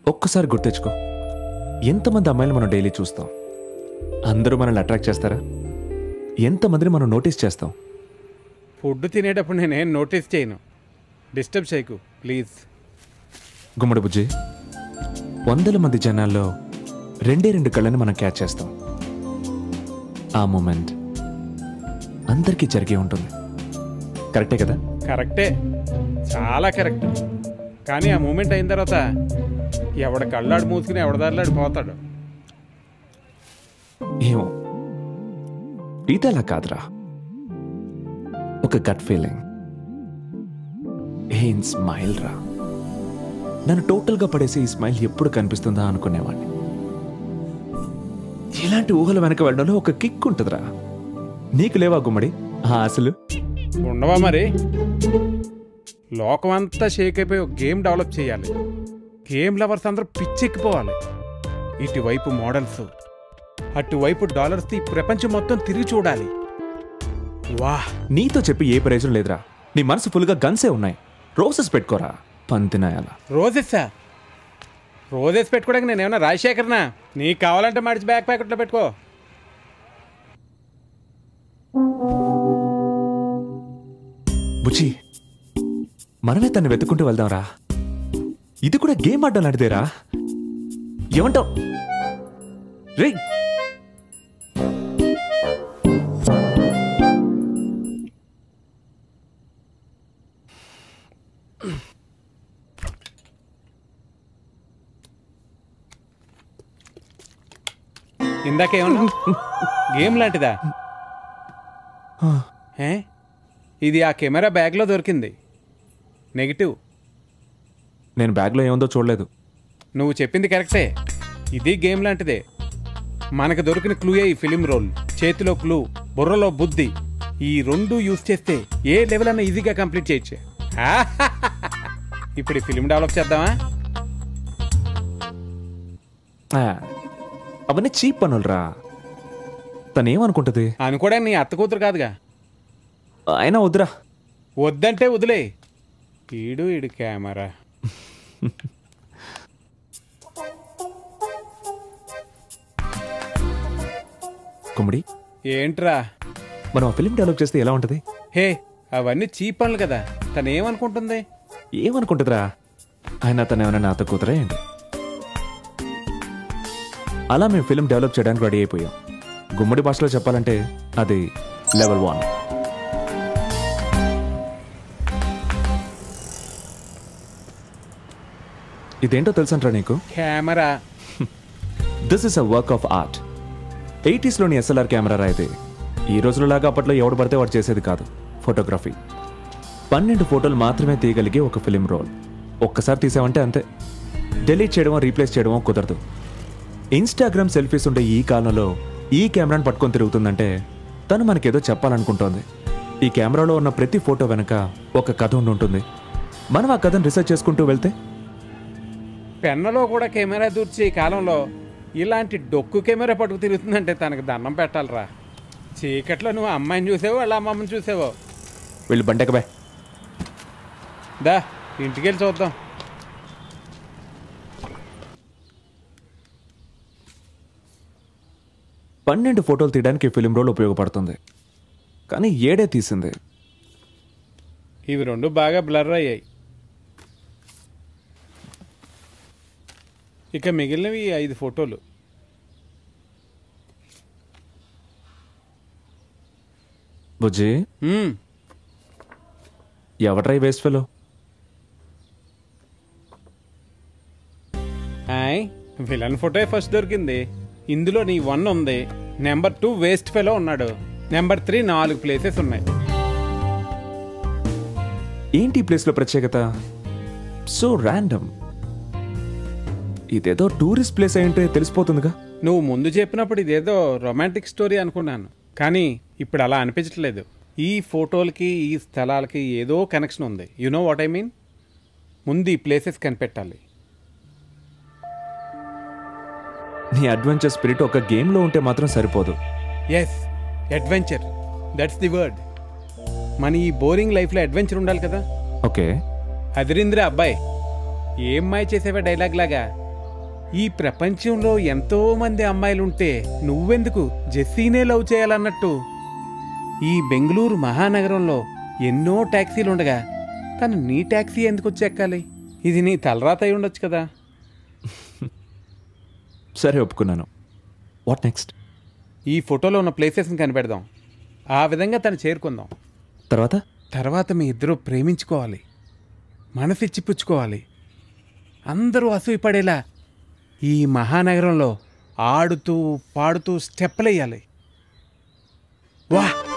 ఒక్కసారి గుర్తెచ్చుకో ఎంతమంది అమ్మాయిలు మనం డైలీ చూస్తాం అందరూ మనల్ని అట్రాక్ట్ చేస్తారా ఎంతమందిని మనం నోటీస్ చేస్తాం ఫుడ్ తినేటప్పుడు నేనేం నోటీస్ చేయను డిస్టర్బ్ చేయకు ప్లీజ్ గుమ్మడి బుజ్జి వందల మంది జనాల్లో రెండే రెండు కళ్ళని మనం క్యాచ్ చేస్తాం ఆ మూమెంట్ అందరికీ జరిగే ఉంటుంది కరెక్టే కదా కరెక్టే చాలా కరెక్ట్ కానీ ఆ మూమెంట్ అయిన తర్వాత ఎవడ కళ్ళాడు మూసుకుని ఎవడ దారిలాడు పోతాడు ఏమో ఇది అలా కాదురా ఒక గట్ ఫీలింగ్ ఏం స్మైల్ రా నన్ను టోటల్గా పడేసి ఈ స్మైల్ ఎప్పుడు కనిపిస్తుందా అనుకునేవాడిని ఇలాంటి ఊహల వెనక వెళ్ళడంలో ఒక కిక్ ఉంటుందిరా నీకు లేవా గుమ్మడి ఆ ఆశలు ఉండవా మరి లోకం అంతా షేక్ అయిపోయి ఒక గేమ్ డెవలప్ చేయాలి గేమ్ లవర్స్ అందరూ పిచ్చెక్కిపోవాలి ఇటువైపు మోడల్స్ అటువైపు డాలర్స్ ఈ ప్రపంచం మొత్తం తిరిగి చూడాలి వాహ్ నీతో చెప్పి ఏ ప్రయోజనం లేదురా నీ మనసు ఫుల్గా గన్సే ఉన్నాయి రోసెస్ పెట్టుకోరా పంతినాయాల రోజెస్సా రోజెస్ పెట్టుకోవడానికి నేను ఏమన్నా రాజశేఖర్నా నీకు కావాలంటే మడిచి బ్యాక్ ప్యాకెట్లో పెట్టుకో బుచ్చి మనమే తను వెతుక్కుంటూ వెళ్దాంరా ఇది కూడా గేమ్ ఆడడం లాంటిదేరా ఏమంటావ్ రే ఇందాకేమన్నా గేమ్ లాంటిదా ఏ ఇది ఆ కెమెరా బ్యాగ్లో దొరికింది నెగిటివ్ నేను బ్యాగ్లో ఏముందో చూడలేదు నువ్వు చెప్పింది కరెక్టే ఇది గేమ్ లాంటిదే మనకు దొరికిన క్లూయే ఈ ఫిలిం రోల్ చేతిలో క్లూ బుర్రలో బుద్ధి ఈ రెండు యూజ్ చేస్తే ఏ లెవెల్ అన్నా ఈజీగా కంప్లీట్ చేయొచ్చు ఇప్పుడు ఈ ఫిలిం డెవలప్ చేద్దామా ఆ, అవన్నీ చీప్ పనులరా తనేమనుకుంటుంది అనుకోవడానికి నీ అత్త కూతురు కాదుగా అయినా వద్దురా వద్దంటే వదిలే ఈడు ఈడు కెమెరా కుమ్మడి ఏంట్రా మనం ఆ ఫిలిం డెవలప్ చేస్తే ఎలా ఉంటుంది హే అవన్నీ చీప్ పనులు కదా తను ఏమనుకుంటుంది ఏమనుకుంటుందిరా ఆయన తను ఏమైనా నాతో కూతురా ఏంటి అలా మేము ఫిలిం డెవలప్ చేయడానికి రెడీ అయిపోయాం గుమ్మడి భాషలో చెప్పాలంటే అది లెవెల్ వన్ ఇదేంటో తెలుసంట్రా నీకు camera this is a work of art ఎయిటీస్లోని ఎస్ఎల్ఆర్ కెమెరా అయితే ఈ రోజులలాగా అప్పట్లో ఎవడు పడితే వాడు చేసేది కాదు ఫోటోగ్రఫీ పన్నెండు ఫోటోలు మాత్రమే తీయగలిగే ఒక ఫిలిం రోల్ ఒక్కసారి తీసామంటే అంతే డెలీట్ చేయడమో రీప్లేస్ చేయడమో కుదరదు ఇన్స్టాగ్రామ్ సెల్ఫీస్ ఉండే ఈ కాలంలో ఈ కెమెరాను పట్టుకొని తిరుగుతుందంటే తను మనకేదో చెప్పాలనుకుంటోంది ఈ కెమెరాలో ఉన్న ప్రతి ఫోటో వెనక ఒక కథ ఉండి ఉంటుంది మనం ఆ కథను రీసెర్చ్ చేసుకుంటూ వెళ్తే పెన్నలో కూడా కెమెరా దూర్చి ఈ కాలంలో ఇలాంటి డొక్కు కెమెరా పట్టుకు తిరుగుతుందంటే తనకు దండం పెట్టాలిరా చీకట్లో నువ్వు అమ్మాయిని చూసావో వాళ్ళ అమ్మమ్మని చూసావో వెళ్ళి బండెక్కబాయ్ దా ఇంటికి వెళ్ళి చూద్దాం పన్నెండు ఫోటోలు తీయడానికి ఈ ఫిలిం రోల్ ఉపయోగపడుతుంది కానీ ఏడే తీసింది ఇవి రెండు బాగా బ్లర్ అయ్యాయి ఇక మిగిలినవి ఈ ఐదు ఫోటోలు బుజ్జి మ్మ్. ఎవట్రై waste fellow hi villain photo first దొరికింది ఇందులో నీ వన్ ఉంది నెంబర్ టూ వేస్ట్ ఫెలో ఉన్నాడు నెంబర్ త్రీ నాలుగు ప్లేసెస్ ఉన్నాయి ఏంటి ఈ ప్లేస్లో ప్రత్యేకత సో ర్యాండమ్ ఇదేదో టూరిస్ట్ ప్లేస్ అయి ఉంటే తెలిసిపోతుందిగా నువ్వు ముందు చెప్పినప్పుడు ఇదేదో రొమాంటిక్ స్టోరీ అనుకున్నాను కానీ ఇప్పుడు అలా అనిపించట్లేదు ఈ ఫోటోలకి ఈ స్థలాలకి ఏదో కనెక్షన్ ఉంది you know what I mean ముందు ఈ ప్లేసెస్ కనిపెట్టాలి నీ అడ్వెంచర్ స్పిరిట్ ఒక గేమ్లో ఉంటే మాత్రం సరిపోదు yes adventure that's the word మన ఈ బోరింగ్ లైఫ్లో అడ్వెంచర్ ఉండాలి కదా ఓకే అదిరింద్రా అబ్బాయి ఏం మాయ చేసేవా డైలాగ్ లాగా ఈ ప్రపంచంలో ఎంతో మంది అమ్మాయిలుంటే నువ్వెందుకు జెస్సీనే లవ్ చేయాలన్నట్టు ఈ బెంగళూరు మహానగరంలో ఎన్నో ట్యాక్సీలు ఉండగా తను నీ ట్యాక్సీ ఎందుకు వచ్చి ఎక్కాలి ఇది నీ తలరాత అయి ఉండొచ్చు కదా సరే ఒప్పుకున్నాను వాట్ నెక్స్ట్ ఈ ఫోటోలో ఉన్న ప్లేసెస్ని కనిపెడదాం ఆ విధంగా తను చేరుకుందాం తర్వాత తర్వాత మీ ఇద్దరు ప్రేమించుకోవాలి మనసిచ్చి పుచ్చుకోవాలి అందరూ అసూయపడేలా ఈ మహానగరంలో ఆడుతూ పాడుతూ స్టెప్పులేయాలి వా